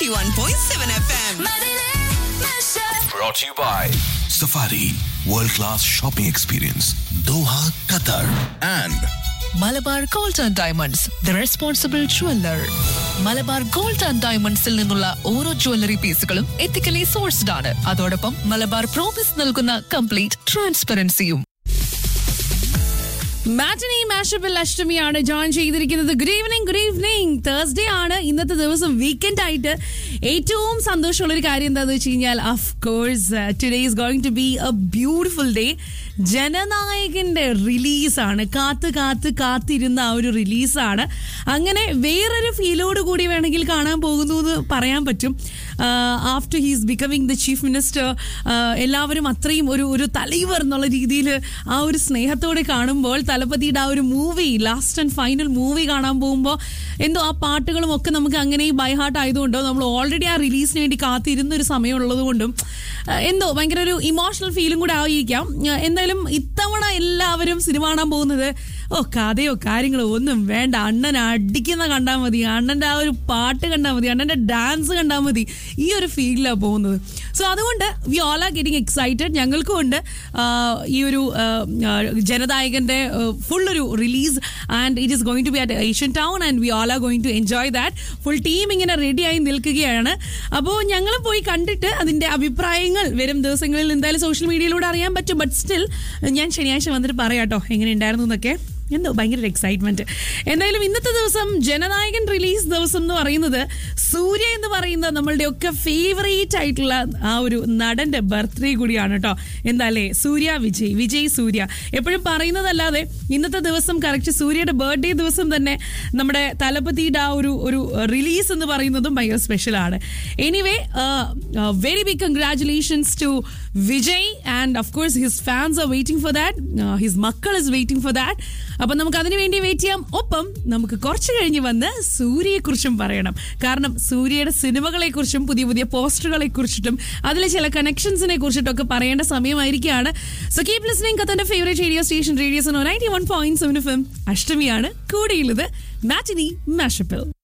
91.7 FM. Brought to you by Safari World Class Shopping Experience, Doha, Qatar, and Malabar Gold and Diamonds the responsible jeweller Malabar Gold and ഡയമണ്ട്സിൽ നിന്നുള്ള ഓരോ jewellery പീസുകളും ethically sourced ആണ് അതോടൊപ്പം Malabar promise നൽകുന്ന complete ട്രാൻസ്പെറൻസിയും matinee മാഷപ്പിൽ അഷ്ടമിയാണ് ജോയിൻ ചെയ്തിരിക്കുന്നത് good evening good evening Thursday ആണ് ഇന്നത്തെ ദിവസം വീക്കെൻഡ് ആയിട്ട് ഏറ്റവും സന്തോഷമുള്ള ഒരു കാര്യം എന്താണെന്ന് വെച്ച് കഴിഞ്ഞാൽ of course today is going to be a beautiful day ജനനായകന്റെ റിലീസാണ് കാത്ത് കാത്ത് കാത്തിരുന്ന ആ ഒരു റിലീസാണ് അങ്ങനെ വേറൊരു ഫീലോട് കൂടി വേണമെങ്കിൽ കാണാൻ പോകുന്നു എന്ന് പറയാൻ പറ്റും after he's becoming the chief minister എല്ലാവരും അത്രയും ഒരു ഒരു തലൈവർ എന്നുള്ള രീതിയിൽ ആ ഒരു സ്നേഹത്തോടെ കാണുമ്പോൾ തലപതിയുടെ ആ ഒരു movie last and final movie കാണാൻ പോകുമ്പോൾ എന്തോ ആ പാട്ടുകളും ഒക്കെ നമുക്ക് അങ്ങനെ ബൈ ഹാർട്ട് ആയതുകൊണ്ടോ നമ്മൾ ഓൾറെഡി ആ റിലീസിന് വേണ്ടി കാത്തിരുന്ന ഒരു സമയമുള്ളത് കൊണ്ടും ആ, എന്തോ ഭയങ്കര ഒരു ഇമോഷണൽ ഫീലും കൂടെ ആയിരിക്കാം ആ, എന്തായാലും ഇത്തവണ എല്ലാവരും സിനിമ കാണാൻ പോകുന്നത് ഓ കഥയോ കാര്യങ്ങളോ ഒന്നും വേണ്ട അണ്ണൻ അടിക്കുന്ന കണ്ടാൽ മതി അണ്ണൻ്റെ ആ ഒരു പാട്ട് കണ്ടാൽ മതി അണ്ണൻ്റെ ഡാൻസ് കണ്ടാൽ മതി ഈ ഒരു ഫീലിലാണ് പോകുന്നത് സോ അതുകൊണ്ട് we all are getting excited ഞങ്ങൾക്കും ഉണ്ട് ആ, ഈ ഒരു ആ, ആ, ജനനായകന്റെ ഫുൾ ഒരു release and it is going to be at Asian town and we all are going to enjoy that full team ഇങ്ങനെ റെഡിയായി നിൽക്കുകയാണ് അപ്പോൾ ഞങ്ങൾ പോയി കണ്ടിട്ട് അതിന്റെ അഭിപ്രായങ്ങൾ വരും ദിവസങ്ങളിൽ എന്തായാലും സോഷ്യൽ മീഡിയയിലൂടെ അറിയാൻ പറ്റും ബട്ട് സ്റ്റിൽ ഞാൻ ശനിയാഴ്ച വന്നിട്ട് പറയാട്ടോ എങ്ങനെ ഉണ്ടായിരുന്നു എന്നൊക്കെ എന്തോ ഭയങ്കര എക്സൈറ്റ്മെന്റ് എന്തായാലും ഇന്നത്തെ ദിവസം ജനനായകൻ റിലീസ് ദിവസം എന്ന് പറയുന്നത് സൂര്യ എന്ന് പറയുന്ന നമ്മളുടെ ഒക്കെ ഫേവറേറ്റ് ആയിട്ടുള്ള ആ ഒരു നടന്റെ ബർത്ത്ഡേ കൂടിയാണ് കേട്ടോ എന്താല്ലേ സൂര്യ വിജയ് വിജയ് സൂര്യ എപ്പോഴും പറയുന്നതല്ലാതെ ഇന്നത്തെ ദിവസം കറക്റ്റ് സൂര്യയുടെ ബർത്ത്ഡേ ദിവസം തന്നെ നമ്മുടെ തലപതിയുടെ ആ ഒരു ഒരു റിലീസ് എന്ന് പറയുന്നതും ഭയങ്കര സ്പെഷ്യലാണ് anyway very big congratulations to Vijay and of course his fans are waiting for that his മക്കൾ ഇസ് വെയിറ്റിംഗ് ഫോർ ദാറ്റ് അപ്പം നമുക്ക് അതിനു വേണ്ടി വെയിറ്റ് ചെയ്യാം ഒപ്പം നമുക്ക് കുറച്ച് കഴിഞ്ഞ് വന്ന് സൂര്യയെക്കുറിച്ചും പറയണം കാരണം സൂര്യയുടെ സിനിമകളെ കുറിച്ചും പുതിയ പുതിയ പോസ്റ്ററുകളെ കുറിച്ചിട്ടും അതിലെ ചില കണക്ഷൻസിനെ കുറിച്ചിട്ടും ഒക്കെ പറയേണ്ട സമയമായിരിക്കുകയാണ് സോ കീപ് ലിസ്ണിംഗ് കത്തന്റെ favourite radio station radio ninety one point seven F M അഷ്ടമിയാണ് കൂടിയുള്ളത് മാറ്റിനി മാഷപ്പിൽ